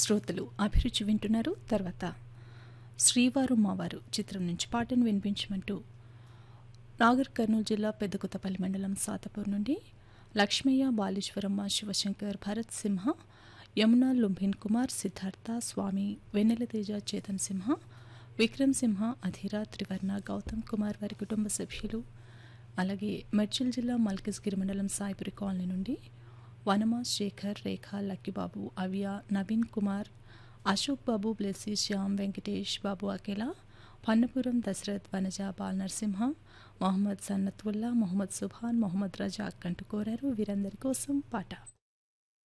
శ్రోతలు అభిరుచి వింటున్నారు తర్వాత శ్రీవారు మావారు చిత్రం నుంచి పాటను వినిపించమంటూ నాగర్ కర్నూలు జిల్లా పెద్దకొత్తపల్లి మండలం సాతపూర్ నుండి లక్ష్మయ్య బాలేశ్వరమ్మ శివశంకర్ భరత్ సింహ యమునా లుంభిన్ కుమార్ సిద్ధార్థ స్వామి వెన్నెలతేజ చేతన్ సింహ విక్రమ్ సింహ అధీర త్రివర్ణ గౌతమ్ కుమార్ వారి కుటుంబ సభ్యులు అలాగే మెడ్చల్ జిల్లా మల్కజ్గిరి మండలం సాయిపురి కాలనీ నుండి వనమా శేఖర్ రేఖ లక్కిబాబు అవ్య నవీన్ కుమార్ అశోక్ బాబు బ్లెస్సీ శ్యామ్ వెంకటేష్ బాబు అకేలా పన్నపురం దశరథ్ వనజ బాల్ నరసింహ మొహమ్మద్ సన్నత్వుల్లా మొహమ్మద్ సుభాన్ మొహమ్మద్ రజాక్ అంటూ కోరారు వీరందరి కోసం పాట